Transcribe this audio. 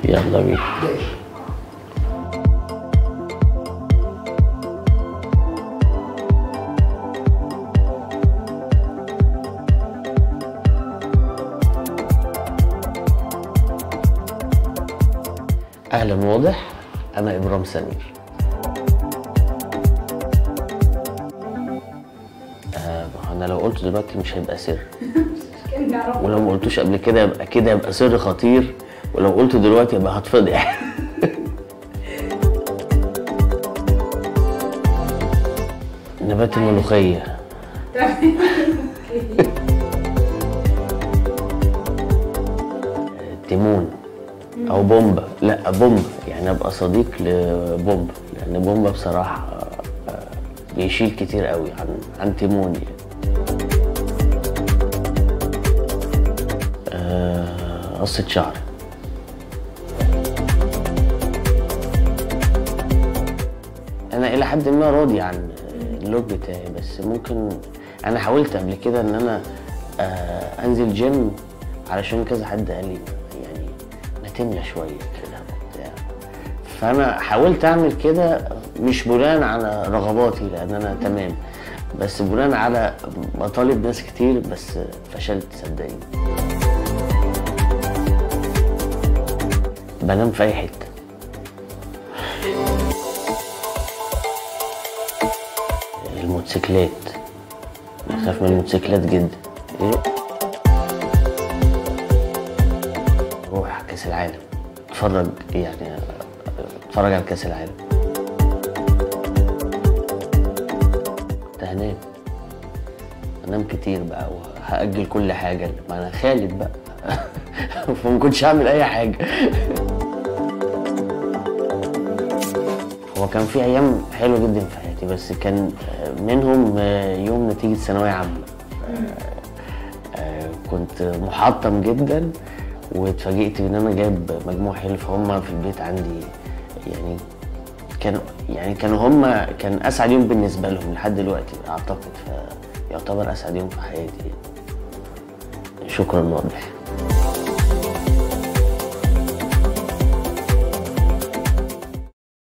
يلا بينا اهلا واضح انا ابرام سمير آه انا لو قلت دلوقتي مش هيبقى سر ولو ما قلتوش قبل كده يبقى كده يبقى سر خطير ولو قلته دلوقتي يبقى هتفضح نبات الملوخية تيمون او بومبا لا بومبا يعني ابقى صديق لبومبا لان بومبا بصراحة آه، بيشيل كتير قوي عن عن تيمون يعني آه، قصة شعر انا الى حد ما راضي عن اللوك بتاعي بس ممكن انا حاولت قبل كده ان انا آه، انزل جيم علشان كذا حد قال لي يعني ما تملى شويه كده وبتاع فانا حاولت اعمل كده مش بناء على رغباتي لان انا تمام بس بناء على مطالب ناس كتير بس فشلت صدقني بنام في اي حته الموتوسيكلات بخاف من الموتوسيكلات جدا إيه؟ روح كاس العالم اتفرج يعني اتفرج على كاس العالم كنت هنام انام كتير بقى وهأجل كل حاجة ما انا خالد بقى فما كنتش هعمل اي حاجة هو كان في ايام حلوه جدا في حياتي بس كان منهم يوم نتيجه ثانويه عامه آه، كنت محطم جدا واتفاجئت ان انا جايب مجموع حلو فهم في البيت عندي يعني كانوا يعني كانوا هم كان اسعد يوم بالنسبه لهم لحد دلوقتي اعتقد فيعتبر اسعد يوم في حياتي شكرا واضح